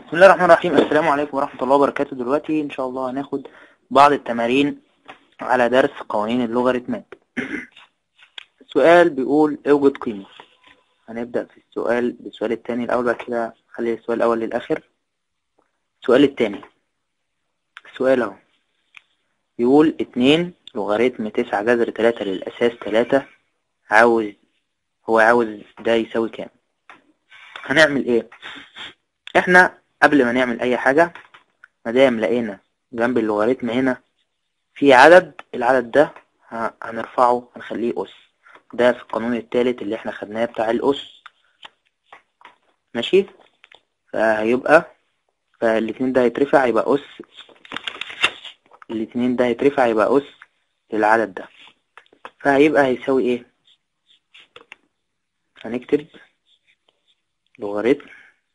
بسم الله الرحمن الرحيم السلام عليكم ورحمة الله وبركاته دلوقتي إن شاء الله هناخد بعض التمارين على درس قوانين اللوغاريتمات السؤال بيقول اوجد قيمة هنبدأ في السؤال بالسؤال التاني الأول بعد كده خلي السؤال الأول للآخر السؤال التاني السؤال اهو بيقول اتنين لوغاريتم تسعة جذر تلاتة للأساس تلاتة عاوز هو عاوز ده يساوي كام هنعمل ايه احنا قبل ما نعمل اي حاجة مادام لقينا جنب اللوغاريتم هنا في عدد العدد ده ه- هنرفعه هنخليه أس ده في القانون التالت اللي احنا خدناه بتاع الأس ماشي فهيبقى فالاتنين ده هيترفع يبقى أس الاتنين ده هيترفع يبقى أس للعدد ده فهيبقى هيساوي ايه هنكتب لوغاريتم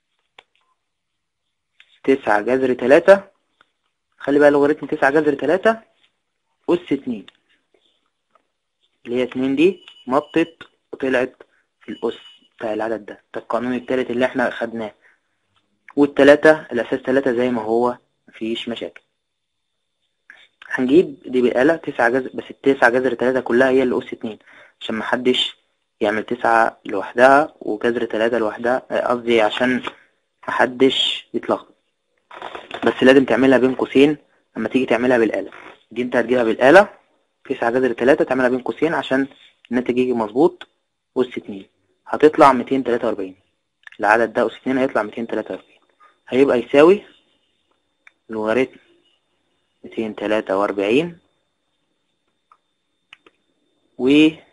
تسعة جذر تلاتة خلي بقى لوغاريتم تسعة جذر تلاتة أس اتنين اللي هي اتنين دي نطت وطلعت في الأس بتاع العدد ده ده القانون التالت اللي احنا خدناه والتلاتة الأساس تلاتة زي ما هو مفيش مشاكل هنجيب دي بآلة تسعة جذر بس التسعة جذر تلاتة كلها هي اللي أس اتنين عشان محدش يعمل تسعة لوحدها وجذر تلاتة لوحدها آه، قصدي عشان محدش يتلخبط بس لازم تعملها بين قوسين لما تيجي تعملها بالآلة دي انت هتجيبها بالآلة تسعة جذر تلاتة تعملها بين قوسين عشان الناتج يجي مظبوط أس اتنين هتطلع ميتين تلاتة وأربعين العدد ده أس اتنين هيطلع ميتين تلاتة وأربعين هيبقى يساوي لوغاريتم ميتين تلاتة وأربعين و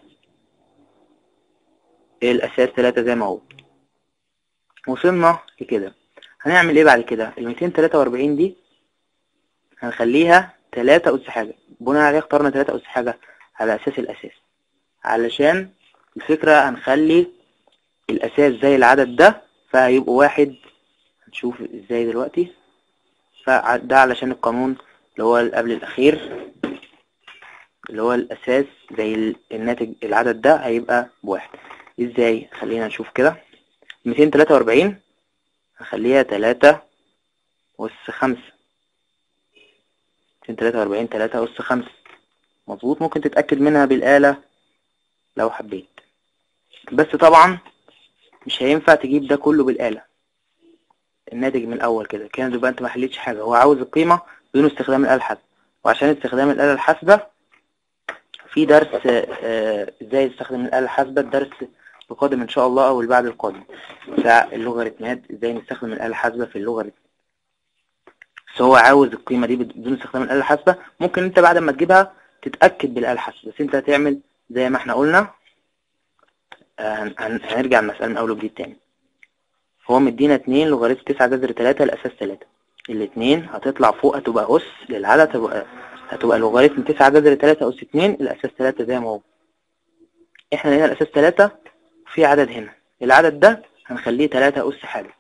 الأساس تلاتة زي ما هو وصلنا لكده هنعمل ايه بعد كده الميتين تلاتة وأربعين دي هنخليها تلاتة أس حاجة بناء عليه اخترنا تلاتة أس حاجة على أساس الأساس علشان الفكرة هنخلي الأساس زي العدد ده فهيبقوا واحد هنشوف ازاي دلوقتي فده علشان القانون اللي هو اللي قبل الأخير اللي هو الأساس زي ال- الناتج العدد ده هيبقى بواحد ازاي خلينا نشوف كده ميتين تلاتة وأربعين هخليها تلاتة أس خمسة ميتين تلاتة وأربعين تلاتة أس خمسة مظبوط ممكن تتأكد منها بالآلة لو حبيت بس طبعا مش هينفع تجيب ده كله بالآلة الناتج من الأول كده كده يبقى أنت ما حليتش حاجة هو عاوز القيمة بدون استخدام الآلة الحاسبة وعشان استخدام الآلة الحاسبة في درس آه، آه، ازاي يستخدم الآلة الحاسبة الدرس القادم ان شاء الله او اللي بعد القادم بتاع اللوغاريتمات ازاي نستخدم الآلة الحاسبة في اللوغاريتم بس هو عاوز القيمة دي بدون استخدام الآلة الحاسبة ممكن انت بعد ما تجيبها تتأكد بالآلة الحاسبة بس انت هتعمل زي ما احنا قلنا آه، هن- هن- هنرجع المسألة من اول وجديد تاني هو مدينا اتنين لوغاريتم تسعة جذر تلاتة الأساس تلاتة الاتنين هتطلع فوق هتبقى أس للعدد هتبقى هتبقى لوغاريتم تسعة جذر تلاتة أس اتنين الأساس تلاتة زي ما هو احنا لقينا الأساس تلاتة في عدد هنا العدد ده هنخليه تلاتة أس حاجة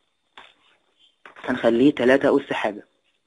هنخليه تلاتة أس حاجة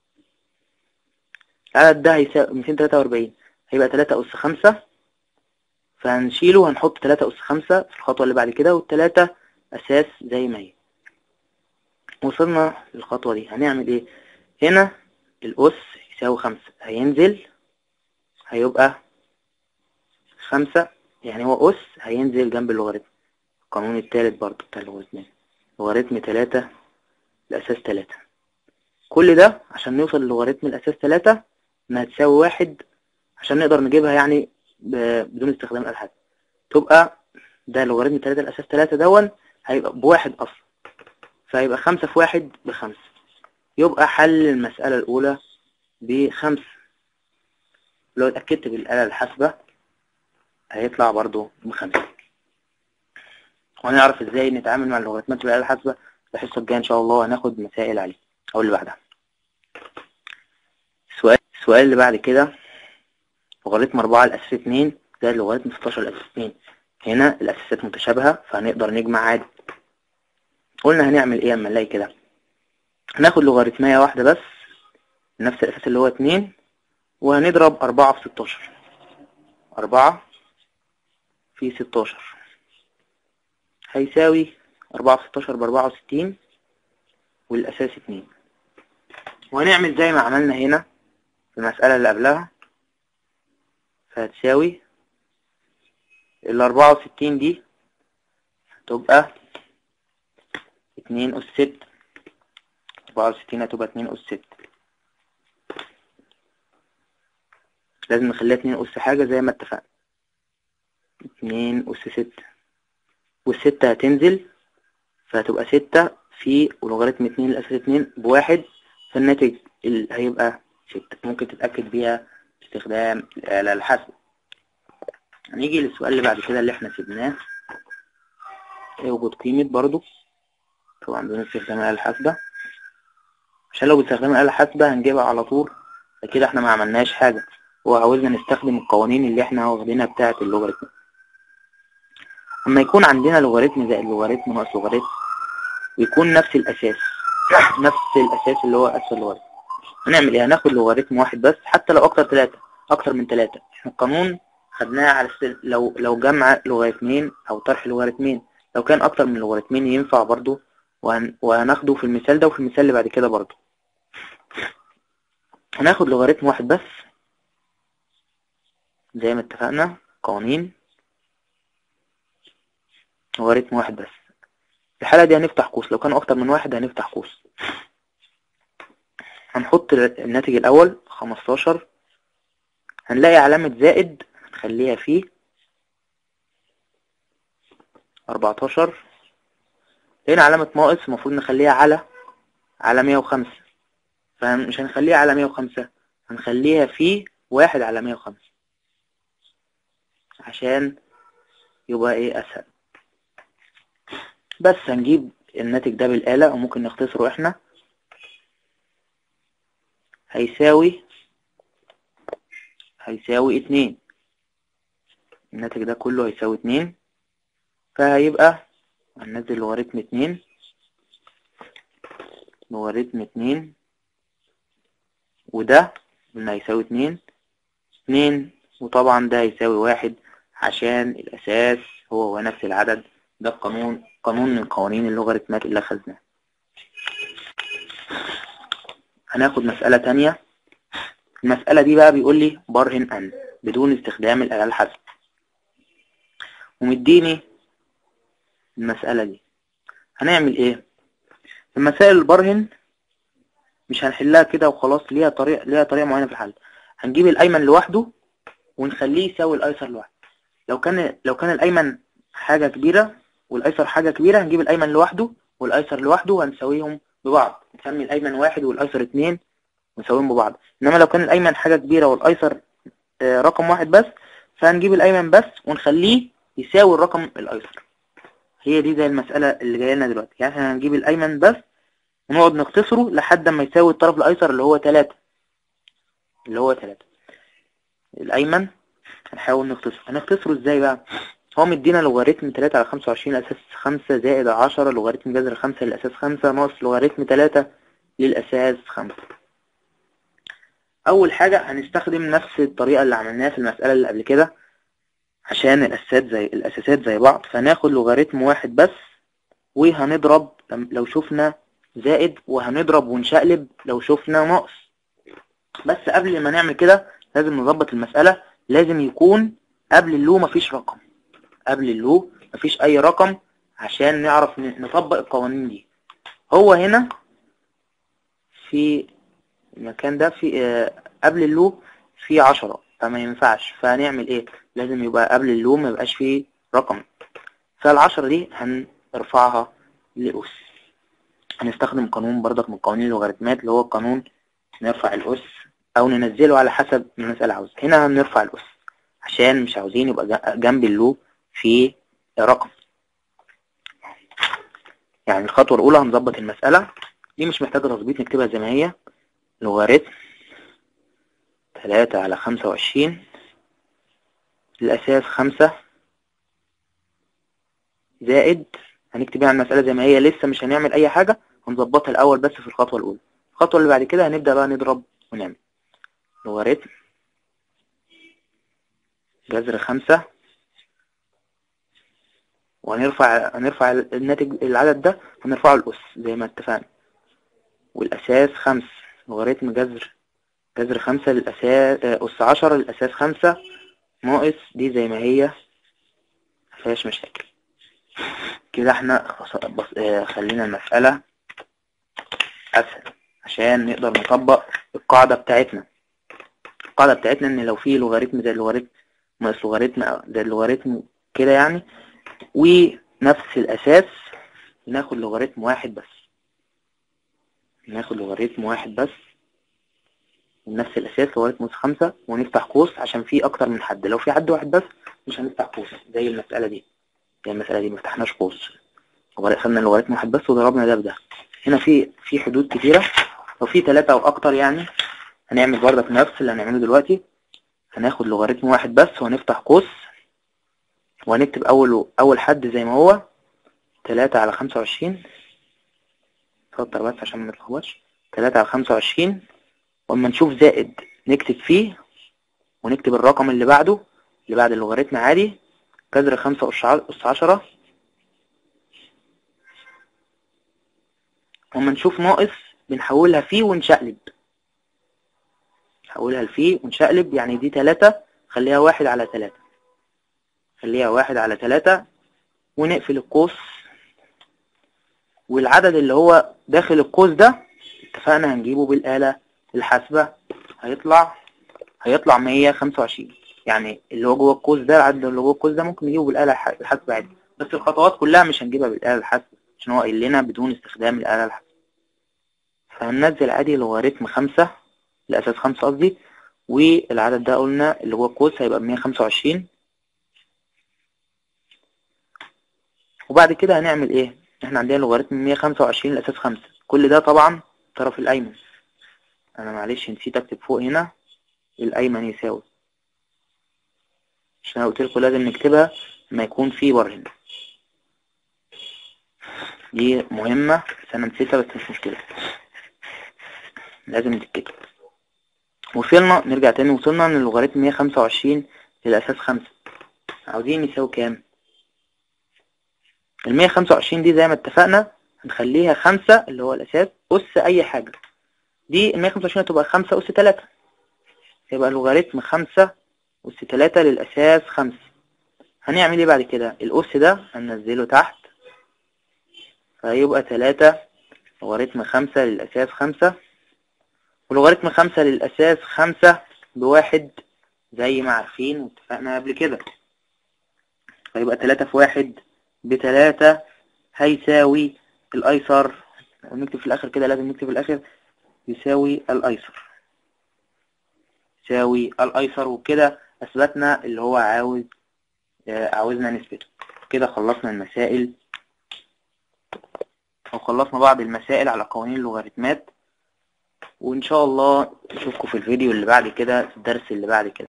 العدد ده هيساوي ميتين تلاتة وأربعين هيبقى تلاتة أس خمسة فهنشيله وهنحط تلاتة أس خمسة في الخطوة اللي بعد كده والتلاتة أساس زي ما هي وصلنا للخطوة دي هنعمل ايه هنا الأس يساوي خمسة هينزل هيبقى خمسة يعني هو أس هينزل جنب اللوغاريتم القانون التالت برضه بتاع اللوغاريتمات لوغاريتم تلاتة الأساس تلاتة كل ده عشان نوصل للوغاريتم الأساس تلاتة إنها تساوي واحد عشان نقدر نجيبها يعني ب- بدون استخدام الألحاد تبقى ده لوغاريتم تلاتة الأساس تلاتة دون هيبقى بواحد أصلا فهيبقى خمسة في واحد بخمسة يبقى حل المسألة الأولى بخمسة لو اتأكدت بالآلة الحاسبة هيطلع برضو بخمسة وهنعرف ازاي نتعامل مع اللوغاريتمات بالآلة الحاسبة في الحصة الجاية إن شاء الله هناخد مسائل عليه أو اللي بعدها السؤال السؤال اللي بعد كده لوغاريتم أربعة الأساس اتنين زائد لوغاريتم ستاشر الأساس اتنين هنا الأساسات متشابهة فهنقدر نجمع عادي قلنا هنعمل ايه اما نلاقي كده هناخد لوغاريتمية واحدة بس نفس الأساس اللي هو اتنين وهنضرب أربعة في ستاشر أربعة في ستاشر هيساوي أربعة في ستاشر بأربعة وستين والأساس اتنين وهنعمل زي ما عملنا هنا في المسألة اللي قبلها فهتساوي الأربعة وستين دي هتبقى اتنين أس ست أربعة وستين هتبقى اتنين أس ست لازم نخليها اتنين أس حاجة زي ما اتفقنا اتنين أس ستة والستة هتنزل فهتبقى ستة في ولوغاريتم اتنين الأساس اتنين بواحد فالناتج ال- هيبقى ستة ممكن تتأكد بيها باستخدام الآلة الحاسبة هنيجي للسؤال اللي بعد كده اللي احنا سيبناه اوجد قيمة برضو طبعا بدون استخدام الآلة الحاسبة عشان لو باستخدام الآلة الحاسبة هنجيبها على طول فكده احنا ما عملناش حاجة هو عاوزنا نستخدم القوانين اللي احنا واخدينها بتاعة اللوغاريتم اما يكون عندنا لوغاريتم زائد لوغاريتم ناقص لوغاريتم ويكون نفس الاساس نفس الاساس اللي هو اسفل لوغاريتم هنعمل ايه هناخد لوغاريتم واحد بس حتى لو اكتر ثلاثة اكتر من ثلاثة احنا القانون خدناه على السل... لو لو جمع لوغاريتمين او طرح لوغاريتمين لو كان اكتر من لوغاريتمين ينفع برضو وهن... وهناخده في المثال ده وفي المثال اللي بعد كده برضو هناخد لوغاريتم واحد بس زي ما اتفقنا قوانين لوغاريتم واحد بس في الحالة دي هنفتح قوس لو كان أكتر من واحد هنفتح قوس هنحط الناتج الأول خمستاشر هنلاقي علامة زائد هنخليها فيه أربعتاشر هنا علامة ناقص المفروض نخليها على على مية وخمسة فمش هنخليها على مية وخمسة هنخليها فيه واحد على مية وخمسة عشان يبقى ايه أسهل بس هنجيب الناتج ده بالآلة أو ممكن نختصره احنا هيساوي هيساوي اتنين الناتج ده كله هيساوي اتنين فهيبقى هننزل لوغاريتم اتنين لوغاريتم اتنين وده قلنا هيساوي اتنين اتنين وطبعا ده هيساوي واحد عشان الأساس هو هو نفس العدد ده القانون قانون من قوانين اللوغاريتمات اللي أخذناه هناخد مسألة تانية المسألة دي بقى بيقول لي برهن أن بدون استخدام الآلة الحاسبة ومديني المسألة دي هنعمل ايه المسائل البرهن مش هنحلها كده وخلاص ليها طريقة ليها طريقة معينة في الحل هنجيب الأيمن لوحده ونخليه يساوي الأيسر لوحده لو كان لو كان الأيمن حاجة كبيرة والأيسر حاجة كبيرة هنجيب الأيمن لوحده والأيسر لوحده وهنساويهم ببعض نسمي الأيمن واحد والأيسر اتنين ونساويهم ببعض إنما لو كان الأيمن حاجة كبيرة والأيسر آه، رقم واحد بس فهنجيب الأيمن بس ونخليه يساوي الرقم الأيسر هي دي زي المسألة اللي جاية لنا دلوقتي يعني احنا هنجيب الأيمن بس ونقعد نختصره لحد ما يساوي الطرف الأيسر اللي هو تلاتة اللي هو تلاتة الأيمن هنحاول نختصره هنختصره ازاي بقى هو مدينا لوغاريتم تلاتة على خمسة وعشرين الأساس خمسة زائد عشرة لوغاريتم جذر خمسة للأساس خمسة ناقص لوغاريتم تلاتة للأساس خمسة أول حاجة هنستخدم نفس الطريقة اللي عملناها في المسألة اللي قبل كده عشان الأساسات زي الأساسات زي بعض فناخد لوغاريتم واحد بس وهنضرب لم- لو شفنا زائد وهنضرب ونشقلب لو شفنا ناقص بس قبل ما نعمل كده لازم نظبط المسألة لازم يكون قبل اللو مفيش رقم قبل اللو مفيش أي رقم عشان نعرف ن- نطبق القوانين دي هو هنا في المكان ده في آه، قبل اللو في عشرة فما ينفعش فهنعمل ايه لازم يبقى قبل اللو ما يبقاش فيه رقم فالعشرة دي هنرفعها لأس هنستخدم قانون برضك من قوانين اللوغاريتمات اللي هو القانون نرفع الأس أو ننزله على حسب ما المسألة عاوزة هنا هنرفع الأس عشان مش عاوزين يبقى ج- جنب اللو في رقم يعني الخطوة الأولى هنظبط المسألة دي مش محتاجة تظبيط نكتبها زي ما هي لوغاريتم تلاتة على خمسة وعشرين الأساس خمسة زائد هنكتب يعني المسألة زي ما هي لسه مش هنعمل أي حاجة هنظبطها الأول بس في الخطوة الأولى الخطوة اللي بعد كده هنبدأ بقى نضرب ونعمل لوغاريتم جذر خمسة وهنرفع هنرفع الناتج العدد ده هنرفعه الأس زي ما اتفقنا والأساس خمس لوغاريتم جذر جذر خمسة للأساس آه، أس عشرة للأساس خمسة ناقص دي زي ما هي مفيهاش مشاكل كده احنا خص- بص- آه، خلينا المسألة أسهل عشان نقدر نطبق القاعدة بتاعتنا القاعدة بتاعتنا إن لو في لوغاريتم زي اللوغاريتم ناقص لوغاريتم أو زي اللوغاريتم كده يعني ونفس الأساس ناخد لوغاريتم واحد بس ناخد لوغاريتم واحد بس نفس الأساس لوغاريتم أس خمسة ونفتح قوس عشان في أكتر من حد لو في حد واحد بس مش هنفتح قوس زي المسألة دي زي المسألة دي مفتحناش قوس لغاية- خدنا لوغاريتم واحد بس وضربنا ده بده هنا في في حدود كتيرة لو في تلاتة أو أكتر يعني هنعمل برضك نفس اللي هنعمله دلوقتي هناخد لوغاريتم واحد بس وهنفتح قوس وهنكتب أول أول حد زي ما هو تلاتة على خمسة وعشرين سطر بس عشان ما نتلخبطش تلاتة على خمسة وعشرين وأما نشوف زائد نكتب فيه ونكتب الرقم اللي بعده اللي بعد اللوغاريتم عادي جذر خمسة أس ع- أس عشرة وأما نشوف ناقص بنحولها فيه ونشقلب نحولها لفيه ونشقلب يعني دي تلاتة خليها واحد على تلاتة خليها واحد على تلاتة ونقفل القوس والعدد اللي هو داخل القوس ده اتفقنا هنجيبه بالآلة الحاسبة هيطلع هيطلع 125 يعني اللي هو جوه القوس ده العدد اللي جوه القوس ده ممكن نجيبه بالآلة الح- الحاسبة عادي بس الخطوات كلها مش هنجيبها بالآلة الحاسبة عشان هو قايل لنا بدون استخدام الآلة الحاسبة فهننزل عادي لوغاريتم خمسة الأساس خمسة قصدي والعدد ده قلنا اللي جوه القوس هيبقى 125 وبعد كده هنعمل ايه احنا عندنا لوغاريتم 125 الاساس 5 كل ده طبعا الطرف الايمن انا معلش نسيت اكتب فوق هنا الايمن يساوي عشان أنا قلت لكم لازم نكتبها لما يكون في بر هنا دي مهمة بس انا نسيتها بس مش مشكلة لازم تتكتب وصلنا نرجع تاني وصلنا ان اللوغاريتم 125 للاساس 5 عاوزين يساوي كام ال 125 دي زي ما اتفقنا هنخليها خمسة اللي هو الأساس أس أي حاجة دي ال 125 هتبقى خمسة أس تلاتة يبقى لوغاريتم خمسة أس تلاتة للأساس خمسة هنعمل ايه بعد كده الأس ده هننزله تحت فهيبقى تلاتة لوغاريتم خمسة للأساس خمسة ولوغاريتم خمسة للأساس خمسة بواحد زي ما عارفين واتفقنا قبل كده فيبقى تلاتة في واحد بتلاتة هيساوي الأيسر نكتب في الآخر كده لازم نكتب في الآخر يساوي الأيسر يساوي الأيسر وكده أثبتنا اللي هو عاوز آه، عاوزنا نثبته كده خلصنا المسائل أو خلصنا بعض المسائل على قوانين اللوغاريتمات وإن شاء الله نشوفكم في الفيديو اللي بعد كده الدرس اللي بعد كده